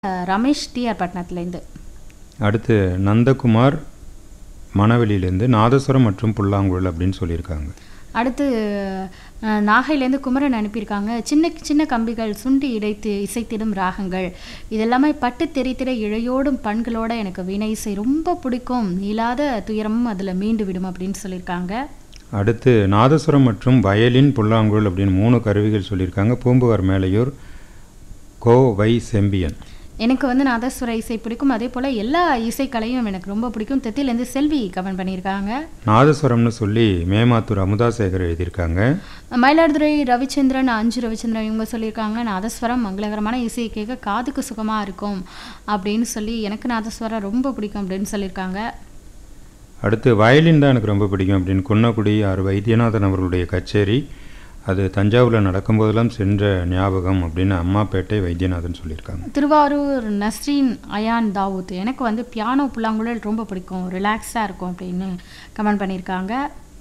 Ramesh TR பட்னத்துலேருந்து அடுத்து நந்தகுமார் மணவெளியிலேருந்து நாதஸ்வரம் மற்றும் புல்லாங்குழல் அப்படின்னு சொல்லியிருக்காங்க அடுத்து அஹ், நாகையிலேருந்து குமரன் அனுப்பியிருக்காங்க சின்ன சின்ன கம்பிகள் சுண்டி இடைத்து இசைத்திடும் ராகங்கள் இதெல்லாமே பட்டு தெரித்திட இழையோடும் பண்களோட எனக்கு வீணை இசை ரொம்ப பிடிக்கும் இல்லாத துயரமும் அதில் மீண்டு விடும் அப்படின்னு சொல்லியிருக்காங்க அடுத்து நாதஸ்வரம் மற்றும் வயலின் புல்லாங்குழல் அப்படின்னு மூணு கருவிகள் சொல்லியிருக்காங்க பூம்புகார் மேலையூர் கோ வை செம்பியன் எனக்கு வந்து நாதஸ்வர இசை பிடிக்கும் அதே போல் எல்லா இசைக்கலையும் எனக்கு ரொம்ப பிடிக்கும் தெத்திலேருந்து செல்வி கமெண்ட் பண்ணியிருக்காங்க நாதஸ்வரம்னு சொல்லி மேமாத்தூர் அமுதாசேகர் எழுதியிருக்காங்க மயிலாடுதுறை ரவிச்சந்திரன் அஞ்சு ரவிச்சந்திரன் இவங்க சொல்லியிருக்காங்க நாதஸ்வரம் மங்களகரமான இசையை கேட்க காதுக்கு சுகமாக இருக்கும் அப்படின்னு சொல்லி எனக்கு நாதஸ்வரம் ரொம்ப பிடிக்கும் அப்படின்னு சொல்லியிருக்காங்க அடுத்து வயலின் தான் எனக்கு ரொம்ப பிடிக்கும் அப்படின்னு குன்னக்குடி ஆர் வைத்தியநாதன் அவர்களுடைய கச்சேரி அது தஞ்சாவூரில் நடக்கும்போதெல்லாம் சென்ற ஞாபகம் அப்படின்னு அம்மாப்பேட்டை வைத்தியநாதன் சொல்லியிருக்காங்க திருவாரூர் நஸ்ரீன் அயான் தாவூத் எனக்கு வந்து பியானோ புல்லாங்குழல் ரொம்ப பிடிக்கும் ரிலாக்ஸாக இருக்கும் அப்படின்னு கமெண்ட் பண்ணியிருக்காங்க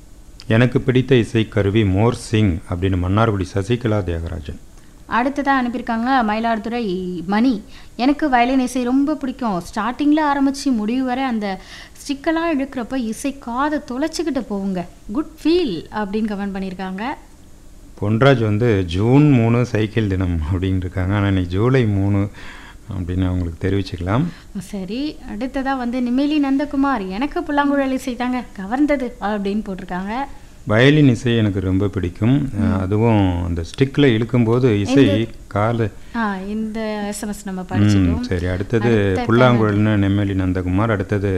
எனக்கு பிடித்த இசைக்கருவி மோர் சிங் அப்படின்னு மன்னார்குடி சசிகலா தியாகராஜன் அடுத்ததாக அனுப்பியிருக்காங்க மயிலாடுதுறை மணி எனக்கு வயலின் இசை ரொம்ப பிடிக்கும் ஸ்டார்டிங்கில் ஆரம்பித்து முடிவு வரை அந்த ஸ்டிக்கெல்லாம் இழுக்கிறப்ப இசை காதை தொலைச்சிக்கிட்டு போகுங்க குட் ஃபீல் அப்படின்னு கமெண்ட் பண்ணியிருக்காங்க பொன்ராஜ் வந்து ஜூன் மூணு சைக்கிள் தினம் அப்படின்னு இருக்காங்க ஆனால் இன்னைக்கு ஜூலை மூணு அப்படின்னு அவங்களுக்கு தெரிவிச்சுக்கலாம் சரி அடுத்ததாக வந்து நிமேலி நந்தகுமார் எனக்கு புல்லாங்குழல் இசை தாங்க கவர்ந்தது அப்படின்னு போட்டிருக்காங்க வயலின் இசை எனக்கு ரொம்ப பிடிக்கும் அதுவும் அந்த ஸ்டிக்கில் இழுக்கும்போது இசை கால ஆ இந்த எஸ்எம்எஸ் நம்ம ம், படிச்சிட்டோம் சரி அடுத்தது அடுத்த புல்லாங்குழல்னு நெம்மேலி நந்தகுமார் அடுத்தது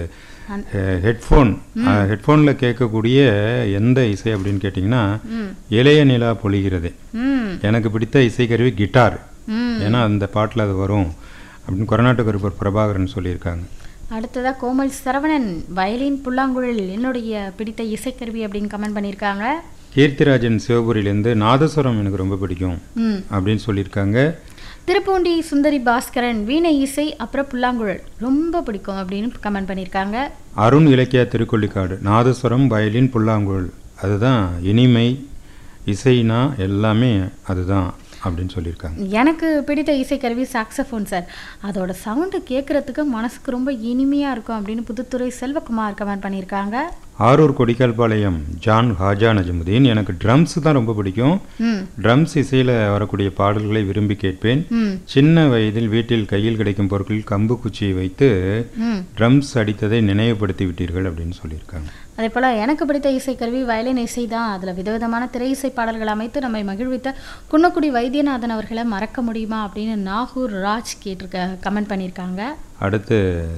ஹெட்ஃபோன் ஹெட்ஃபோனில் கேட்கக்கூடிய எந்த இசை அப்படின்னு கேட்டிங்கன்னா ம் இளைய நிலா பொழிகிறது ம் எனக்கு பிடித்த இசைக்கருவி கிட்டார் ம் ஏன்னா அந்த பாட்டில் அது வரும் அப்படின்னு கொரநாட்டு கருப்பர் பிரபாகரன் சொல்லியிருக்காங்க அடுத்ததாக கோமல் சரவணன் வயலின் புல்லாங்குழல் என்னுடைய பிடித்த இசைக்கருவி அப்படின்னு கமெண்ட் பண்ணியிருக்காங்க கீர்த்திராஜன் சிவபுரியிலேருந்து நாதஸ்வரம் எனக்கு ரொம்ப பிடிக்கும் ம் அப்படின்னு சொல்லியிருக்காங்க திருப்பூண்டி சுந்தரி பாஸ்கரன் வீணை இசை அப்புறம் புல்லாங்குழல் ரொம்ப பிடிக்கும் அப்படின்னு கமெண்ட் பண்ணியிருக்காங்க அருண் இலக்கியா திருக்கொள்ளிக்காடு நாதஸ்வரம் வயலின் புல்லாங்குழல் அதுதான் இனிமை இசைனா எல்லாமே அதுதான் அப்படின்னு சொல்லியிருக்காங்க எனக்கு பிடித்த இசைக்கருவி சாக்ஸஃபோன் சார் அதோட சவுண்டு கேட்குறதுக்கு மனசுக்கு ரொம்ப இனிமையாக இருக்கும் அப்படின்னு புதுத்துறை செல்வகுமார் கமெண்ட் பண்ணியிருக்காங்க ஆரூர் கொடிக்கால்பாளையம் ஜான் ஹாஜா நஜமுதீன் எனக்கு ட்ரம்ஸ் தான் ரொம்ப பிடிக்கும் ம் ட்ரம்ஸ் இசையில் வரக்கூடிய பாடல்களை விரும்பி கேட்பேன் ம் சின்ன வயதில் வீட்டில் கையில் கிடைக்கும் பொருட்களில் கம்பு குச்சியை வைத்து ம் ட்ரம்ஸ் அடித்ததை நினைவுபடுத்தி விட்டீர்கள் அப்படின்னு சொல்லியிருக்காங்க அதே போல் எனக்கு பிடித்த இசைக்கருவி வயலின் இசை தான் அதில் விதவிதமான திரை இசை பாடல்கள் அமைத்து நம்மை மகிழ்வித்த குன்னக்குடி வைத்தியநாதன் அவர்களை மறக்க முடியுமா அப்படின்னு நாகூர் ராஜ் கேட்டிருக்க கமெண்ட் பண்ணியிருக்காங்க அடுத்து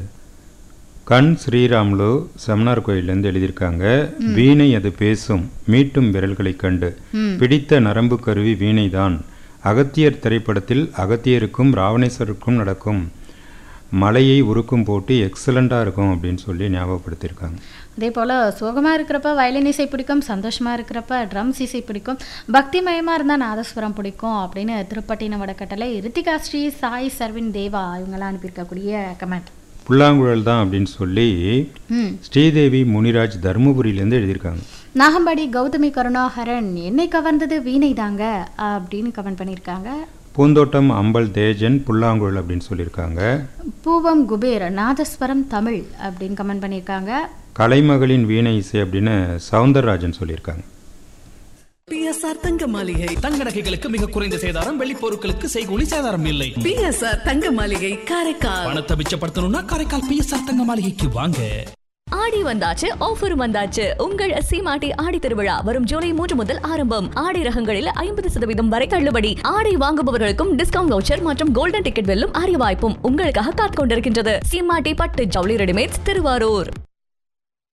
கண் ஸ்ரீராமுலு செமனார் கோயிலேருந்து எழுதியிருக்காங்க வீணை அது பேசும் மீட்டும் விரல்களைக் கண்டு ம் பிடித்த நரம்பு கருவி வீணைதான் அகத்தியர் திரைப்படத்தில் அகத்தியருக்கும் ராவணேஸ்வருக்கும் நடக்கும் மலையை உருக்கும் போட்டி எக்ஸலண்ட்டாக இருக்கும் அப்படின்னு சொல்லி ஞாபகப்படுத்தியிருக்காங்க அதே போல் சோகமாக இருக்கிறப்ப வயலின் இசை பிடிக்கும் சந்தோஷமாக இருக்கிறப்ப ட்ரம்ஸ் இசை பிடிக்கும் பக்திமயமாக இருந்தால் நாதஸ்வரம் பிடிக்கும் அப்படின்னு திருப்பட்டின வடக்கட்டளை ரித்திகா ஸ்ரீ சாய் சர்வின் தேவா இவங்கெல்லாம் அனுப்பியிருக்கக்கூடிய கமெண்ட் புல்லாங்குழல் தான் அப்படின்னு சொல்லி ம் ஸ்ரீதேவி முனிராஜ் தருமபுரியிலேருந்து எழுதியிருக்காங்க நாகம்பாடி கௌதமி கருணாகரன் என்னை கவர்ந்தது வீணை தாங்க அப்படின்னு கமெண்ட் பண்ணியிருக்காங்க பூந்தோட்டம் அம்பல் தேஜன் புல்லாங்குழல் அப்படின்னு சொல்லியிருக்காங்க பூவம் குபேர் நாதஸ்வரம் தமிழ் அப்படின்னு கமெண்ட் பண்ணியிருக்காங்க கலைமகளின் வீணை இசை அப்படின்னு சவுந்தரராஜன் சொல்லியிருக்காங்க பிஎஸ்ஆர் தங்க மாளிகை தங்க நகைகளுக்கு மிக குறைந்த சேதாரம் வெள்ளி பொருட்களுக்கு செய்கூலி சேதாரம் இல்லை பிஎஸ்ஆர் தங்க மாளிகை காரைக்கால் பணத்தை மிச்சப்படுத்தணும்னா காரைக்கால் பிஎஸ்ஆர் தங்க மாளிகைக்கு வாங்க ஆடி வந்தாச்சு ஆஃபரும் வந்தாச்சு உங்கள் சீமாட்டி ஆடி திருவிழா வரும் ஜூலை மூன்று முதல் ஆரம்பம் ஆடை ரகங்களில் ஐம்பது சதவீதம் வரை தள்ளுபடி ஆடை வாங்குபவர்களுக்கும் டிஸ்கவுண்ட் வவுச்சர் மற்றும் கோல்டன் டிக்கெட் வெல்லும் அரிய வாய்ப்பும் உங்களுக்காக காத்துக் கொண்டிருக்கின்றது சீமாட்டி பட்டு ஜவுளி ரெடிமேட்ஸ் திருவாரூர்